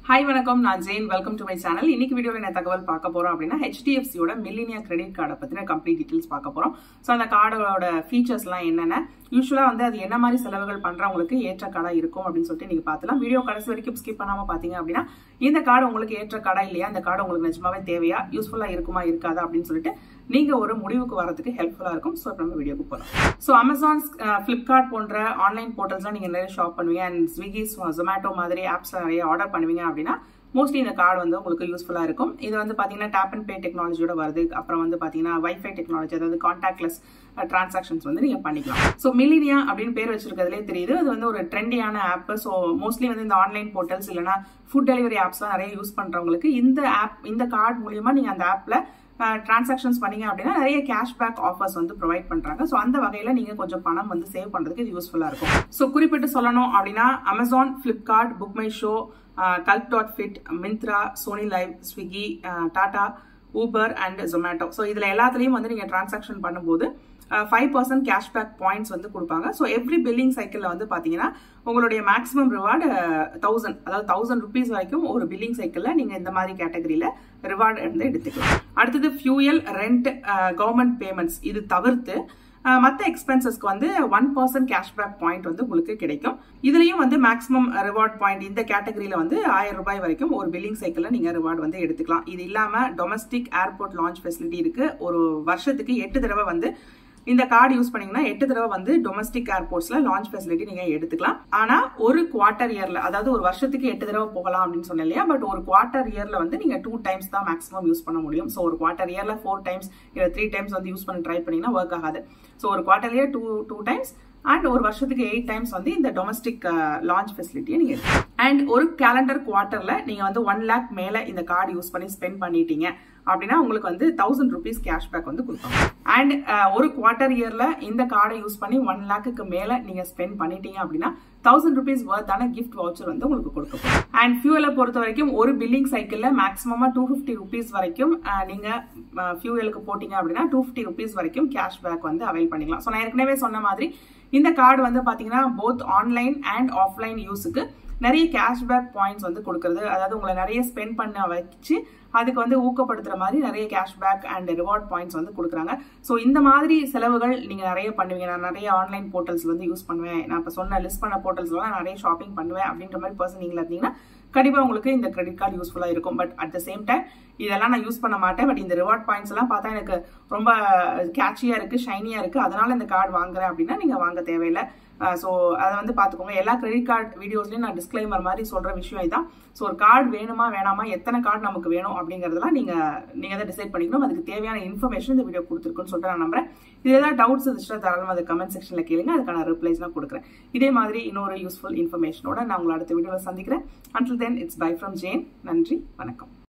hi வணக்கம் நான் Jain welcome to my channel இன்னைக்கு வீடியோவில் என்ன தகவல் பார்க்க போறோம் அப்படின்னா ஹெச்டிஎஃப்சியோட மில்லினியா கிரெடிட் கார்டை பத்தின கம்ப்ளீட் டீடைல்ஸ் பார்க்க போறோம் ஸோ அந்த கார்டோட ஃபீச்சர்ஸ்லாம் என்னென்ன யூஸ்வலா வந்து அது என்ன மாதிரி செலவுகள் பண்றவங்களுக்கு ஏற்ற கார்டா இருக்கும் அப்படின்னு சொல்லிட்டு நீங்க பார்த்துலாம் வீடியோ கடைசி வரைக்கும் ஸ்கிப் பண்ணாம பாத்தீங்க அப்படின்னா இந்த கார்டு உங்களுக்கு ஏற்ற கார்டா இல்லையா இந்த கார்டு உங்களுக்கு நிஜமாவே தேவையா யூஸ்ஃபுல்லா இருக்குமா இருக்காதா அப்படின்னு சொல்லிட்டு நீங்க ஒரு முடிவுக்கு வரதுக்கு ஹெல்ப்ஃபுல்லா இருக்கும் ஸோ நம்ம வீடியோக்கு போகலாம் ஸோ அமேசான் ஃபிளிப்கார்ட் போன்ற ஆன்லைன் போர்ட்டல்ஸ்லாம் நீங்க நிறைய ஷாப் பண்ணுவீங்க அண்ட் ஸ்விக்கி ஜொமேட்டோ மாதிரி ஆப்ஸ்ல நிறைய ஆர்டர் பண்ணுவீங்க அப்படின்னா மோஸ்ட்லி இந்த கார்டு வந்து உங்களுக்கு யூஸ்ஃபுல்லாக இருக்கும் இது வந்து பார்த்தீங்கன்னா டேப் அண்ட் பே டெக்னாலஜியோட வருது அப்புறம் வந்து பார்த்தீங்கன்னா வைஃபை டெக்னாலஜி அதாவது கான்டாக்ட்லெஸ் டிரான்சாக்ஷன்ஸ் வந்து நீங்கள் பண்ணிக்கலாம் ஸோ மில்லினியா அப்படின்னு பேர் வச்சிருக்கிறதுலே தெரியுது அது வந்து ஒரு ட்ரெண்டியான ஆப் ஸோ மோஸ்ட்லி வந்து இந்த ஆன்லைன் போர்ட்டல்ஸ் இல்லைனா ஃபுட் டெலிவரி ஆப்ஸ்லாம் நிறைய யூஸ் பண்ணுறவங்களுக்கு இந்த ஆப் இந்த கார்டு மூலியமா நீங்கள் அந்த ஆப்பில் டிரான்சாக்ஷன்ஸ் பண்ணீங்க அப்படின்னா நிறைய கேஷ்பேக் ஆஃபர்ஸ் வந்து ப்ரொவைட் பண்றாங்க ஸோ அந்த வகையில நீங்க கொஞ்சம் பணம் வந்து சேவ் பண்றதுக்கு இது யூஸ்ஃபுல்லா இருக்கும் ஸோ குறிப்பிட்டு சொல்லணும் அப்படின்னா Amazon Flipkart Book My Show cult dot fit Myntra Sony Liv Swiggy Tata Uber and Zomato so இதுல எல்லாத்துலயும் வந்து நீங்க டிரான்சாக்ஷன் பண்ணும்போது ஃபைவ் பர்சன்ட் கேஷ்பேக் பாயிண்ட்ஸ் வந்து கொடுப்பாங்க ஸோ எவ்ரி பில்லிங் சைக்கிளில் வந்து பார்த்தீங்கன்னா உங்களுடைய மேக்ஸிமம் ரிவார்டு தௌசண்ட் அதாவது தௌசண்ட் ருபீஸ் வரைக்கும் ஒரு பில்லிங் சைக்கிளில் நீங்கள் இந்த மாதிரி கேட்டகரியில் ரிவார்டு வந்து எடுத்துக்கலாம் அடுத்தது ஃபியூயல் ரெண்ட் கவர்மெண்ட் பேமெண்ட்ஸ் இது தவிர்த்து மற்ற எக்ஸ்பென்சஸ்க்கு வந்து ஒன் பர்சன்ட் கேஷ்பேக் பாயிண்ட் வந்து உங்களுக்கு கிடைக்கும் இதுலயும் வந்து மேக்ஸிமம் ரிவார்ட் பாயிண்ட் இந்த கேட்டகரியில வந்து ஆயிரம் ரூபாய் வரைக்கும் ஒரு பில்லிங் சைக்கிள்ல நீங்க ரிவார்டு வந்து எடுத்துக்கலாம் இது இல்லாம டொமஸ்டிக் ஏர்போர்ட் லான்ச் ஃபெசிலிட்டி இருக்கு ஒரு வருஷத்துக்கு எட்டு தடவை வந்து இந்த கார்டு யூஸ் பண்ணீங்கன்னா எட்டு தடவை வந்து டொமஸ்டிக் ஏர்போர்ட்ஸ்ல லான்ச் ஃபெசிலிட்டி நீங்க எடுத்துக்கலாம் ஆனா ஒரு குவார்டர் இயர்ல அதாவது ஒரு வருஷத்துக்கு எட்டு தடவை போகலாம் அப்படின்னு சொன்னேன் இல்லையா பட் ஒரு குவார்டர் இயர்ல வந்து நீங்க டூ டைம்ஸ் தான் மேக்ஸிமம் யூஸ் பண்ண முடியும் ஸோ ஒரு குவார்டர் இயர்ல ஃபோர் டைம்ஸ் இல்லை த்ரீ டைம்ஸ் வந்து யூஸ் பண்ண ட்ரை பண்ணீங்கன்னா ஒர்க் ஆகாது ஸோ ஒரு quarter year two two times and ஒரு வருஷத்துக்கு எயிட் டைம்ஸ் வந்து இந்த டொமஸ்டிக் லான்ச் ஃபெசிலிட்டியை நீங்க அண்ட் ஒரு கேலண்டர் குவார்டர்ல நீங்க வந்து ஒன் லேக் மேல இந்த கார்டு யூஸ் பண்ணி ஸ்பெண்ட் பண்ணிட்டீங்க அப்படின்னா உங்களுக்கு வந்து தௌசண்ட் ருபீஸ் கேஷ்பேக் வந்து கொடுப்பாங்க அண்ட் ஒரு குவார்டர் இயர்ல இந்த கார்டை யூஸ் பண்ணி ஒன் லேக்குக்கு மேல நீங்க ஸ்பெண்ட் பண்ணிட்டீங்க அப்படின்னா தௌசண்ட் ருபீஸ் ஒர்த்தான கிஃப்ட் வவுச்சர் வந்து உங்களுக்கு கொடுக்கப்படும் அண்ட் ஃபியூவலை பொறுத்த வரைக்கும் ஒரு பில்லிங் சைக்கிள்ல மேக்ஸிமமா டூ ஃபிஃப்டி ருபீஸ் வரைக்கும் நீங்க ஃபியூவலுக்கு போட்டீங்க அப்படின்னா டூ ஃபிஃப்டி ருபீஸ் வரைக்கும் கேஷ்பேக் வந்து அவைல் பண்ணிக்கலாம் ஸோ நான் ஏற்கனவே சொன்ன மாதிரி இந்த கார்டு வந்து பாத்தீங்கன்னா போத் ஆன்லைன் அண்ட் ஆஃப்லைன் யூஸுக்கு நிறைய கேஷ்பேக் பாயிண்ட்ஸ் வந்து கொடுக்கறது அதாவது உங்களை நிறைய ஸ்பெண்ட் பண்ண வச்சு அதுக்கு வந்து ஊக்கப்படுத்துற மாதிரி நிறைய கேஷ்பேக் அண்ட் ரிவார்ட் பாயிண்ட்ஸ் வந்து கொடுக்குறாங்க ஸோ இந்த மாதிரி செலவுகள் நீங்க நிறைய பண்ணுவீங்க நான் நிறைய ஆன்லைன் போர்ட்டல்ஸ் வந்து யூஸ் பண்ணுவேன் நான் இப்போ சொன்ன லிஸ்ட் பண்ண போர்ட்டல்ஸ்லாம் நிறைய ஷாப்பிங் பண்ணுவேன் அப்படின்ற மாதிரி பர்சன் நீங்க இருந்தீங்கன்னா கண்டிப்பா உங்களுக்கு இந்த கிரெடிட் கார்டு யூஸ்ஃபுல்லா இருக்கும் but at the same time இதெல்லாம் நான் யூஸ் பண்ண மாட்டேன் பட் இந்த ரிவார்ட் பாயிண்ட்ஸ் எல்லாம் பார்த்தா எனக்கு ரொம்ப கேட்சியா இருக்கு ஷைனியா இருக்கு அதனால இந்த கார்டு வாங்குறேன் அப்படின்னா நீங்க வாங்க தேவையில்லை ஸோ அதை வந்து பார்த்துக்கோங்க எல்லா கிரெடிட் கார்டு வீடியோஸ்லையும் நான் டிஸ்கிளைமர் மாதிரி சொல்கிற விஷயம் இதுதான் ஸோ ஒரு கார்டு வேணுமா வேணாமா எத்தனை கார்டு நமக்கு வேணும் அப்படிங்கிறதெல்லாம் நீங்கள் நீங்கள் தான் டிசைட் பண்ணிக்கணும் அதுக்கு தேவையான இன்ஃபர்மேஷன் இந்த வீடியோ கொடுத்துருக்குன்னு சொல்லிட்டு நான் நம்புறேன் இது ஏதாவது டவுட்ஸ் இருந்துச்சுன்னா தாராளமாக அதை கமெண்ட் செக்ஷனில் கேளுங்க அதுக்கான ரிப்ளைஸ் நான் கொடுக்குறேன் இதே மாதிரி இன்னொரு யூஸ்ஃபுல் இன்ஃபர்மேஷனோட நான் உங்களை அடுத்த வீடியோவில் சந்திக்கிறேன் until then it's bye from Jain நன்றி வணக்கம்